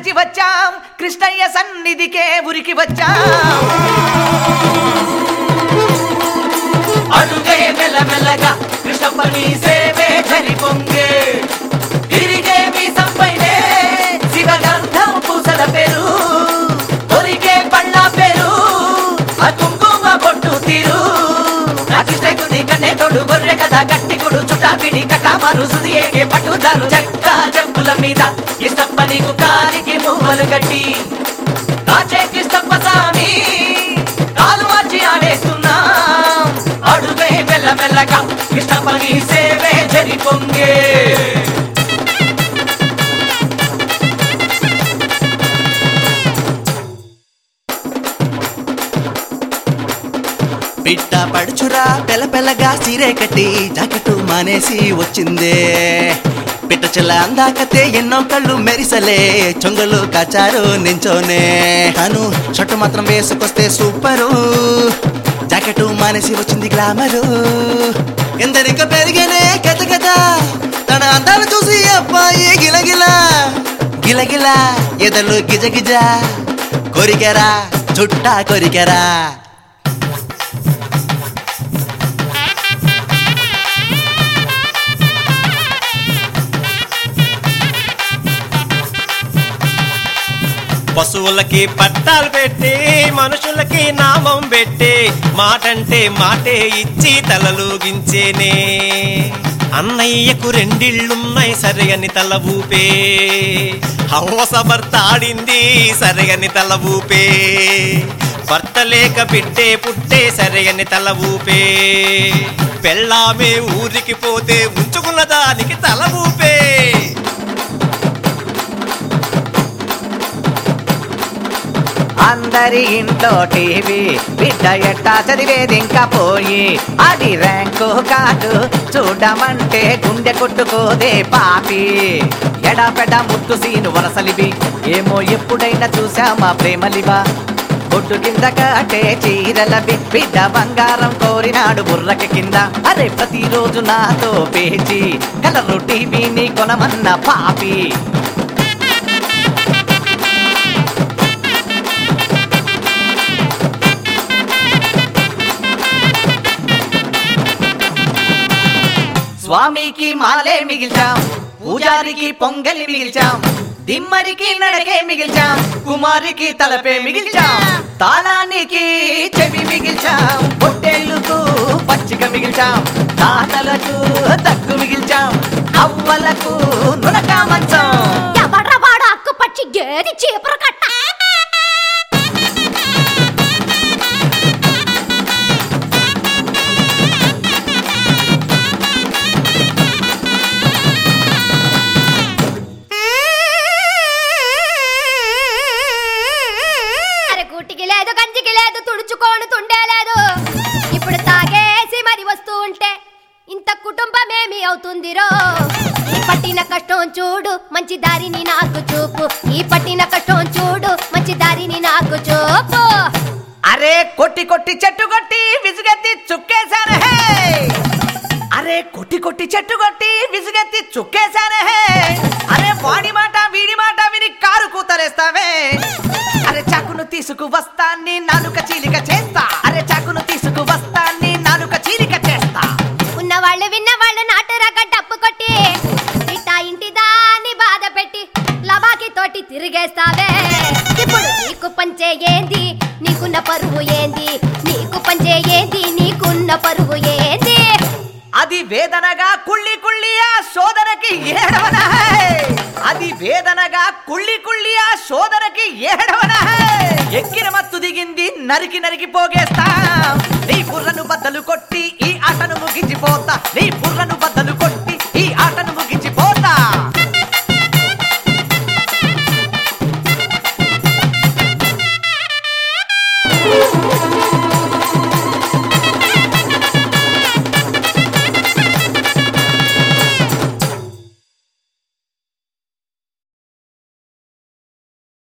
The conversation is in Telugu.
నుంచి వచ్చాం కృష్ణయ్య సన్నిధికే ఉరికి వచ్చాం అడుగే మెల్లమెల్లగా కృష్ణప్పని సేవే జరి పొంగే తిరిగే మీ సంపైనే శివగంధం పూసల పేరు దొరికే పళ్ళ పేరు ఆ కుంకుమ బొట్టు తీరు నా కృష్ణకుని కన్నే తోడు గొర్రె కదా గట్టి కొడు చుట్టా పిడి కటామారు సుది ఏగే పట్టుదారు చెక్క చెప్పుల మీద ఇష్టప్ప నీకు కాలికి మువ్వలు గట్టి కాచే కృష్ణప్ప స్వామి కాలు మార్చి ఆడేస్తున్నాం అడుగే మెల్ల మెల్లగా కృష్ణప్ప నీ సేవే జరి పొంగే పిట్ట పడుచురా పెల పెల్లగా సీరే కట్టి జాకెట్ మానేసి వచ్చిందే పిట్ట చెల్ల అందాకతే ఎన్నో కళ్ళు మెరిసలే చొంగలు కాచారు నించోనే తను షర్టు మాత్రం వేసుకొస్తే సూపరు జాకెట్ మానేసి వచ్చింది గ్లామరు ఎందరిక పెరిగేనే కథ కథ తన అందాలు చూసి అబ్బాయి గిలగిల గిలగిల ఎదలు గిజగిజ కొరికెరా చుట్టా కొరికెరా పశువులకి పట్టాలు పెట్టి మనుషులకి నామం పెట్టి మాటంటే మాటే ఇచ్చి తలలూగించేనే అన్నయ్యకు రెండిళ్ళున్నాయి సరిగని తల ఊపే హవ్వస భర్త ఆడింది సరిగని తల ఊపే భర్త లేక బిడ్డే పుట్టే సరిగని తల ఊపే పెళ్ళామే ఊరికి పోతే ఉంచుకున్న దానికి తల ఊపే అందరి ఇంట్లో టీవీ బిడ్డ ఎట్టా చదివేది ఇంకా పోయి అది ర్యాంకు కాదు చూడమంటే గుండె కొట్టుకోదే పాపి ఎడాపెడ ముట్టు సీను వరసలివి ఏమో ఎప్పుడైనా చూసామా ప్రేమలివా బొట్టు కింద కాటే చీరల బి- బిడ్డ బంగారం కోరినాడు బుర్రకి కింద అరే ప్రతిరోజు నాతో పేచి కలరు టీవీని కొనమన్న పాపి స్వామికి మాలే మిగిల్చాం పూజారికి పొంగలి మిగిల్చాం దిమ్మరికి నడకే మిగిల్చాం కుమారికి తలపే మిగిల్చాం తాళానికి చెవి మిగిల్చాం పొట్టేళ్లకు పచ్చిక మిగిల్చాం తాతలకు తగ్గు మిగిల్చాం అవ్వలకు నునక మంచం ఎవడ్రా వాడు అక్కు పచ్చి గేది చీపురు కట్ట అరే గుట్టికి లేదు గంజికి లేదు తుడుచుకోను తుండే లేదు ఇప్పుడు తాగేసి మరి వస్తూ ఉంటే ఇంత కుటుంబమేమి అవుతుందిరో ఈ పట్టిన కష్టం చూడు మంచి దారిని నాకు చూపు ఈ పట్టిన కష్టం చూడు మంచి దారిని నాకు చూపు అరే కొట్టి కొట్టి చెట్టు కొట్టి విసుగెత్తి చుక్కేశాను హే అరే కొట్టి కొట్టి చెట్టు కొట్టి విసుగెత్తి చుక్కేశాను హే అరే వాడి మాట వీడి మాట విని కారు కూతలేస్తావే అరే చాకును తీసుకు వస్తాన్ని నాలుక చీలిక చేస్తా అరే చాకును తీసుకు వస్తాన్ని నాలుక చీలిక చేస్తా ఉన్నవాళ్ళు విన్నవాళ్ళు నాటురక డప్పు కొట్టి ఇట్టా ఇంటి దాన్ని బాధ పెట్టి లబాకి తోటి తిరిగేస్తావే ఇప్పుడు నీకు పంచే ఏంది నీకున్న పరువు ఏంది నీకు పంచే ఏంది నీకున్న పరువు ఏంది అది వేదనగా కుళ్ళి కుళ్ళి ఆ సోదరకి ఏడవన హే. అది వేదనగా కుళ్ళి కుళ్ళి ఆ సోదరకి ఏడవన హే. ఎక్కిన మత్తు దిగింది నరికి నరికి పోగేస్తా నీ బుర్రను బద్దలు కొట్టి ఈ ఆటను ముగించిపోతా నీ బుర్రను బద్దలు కొట్టి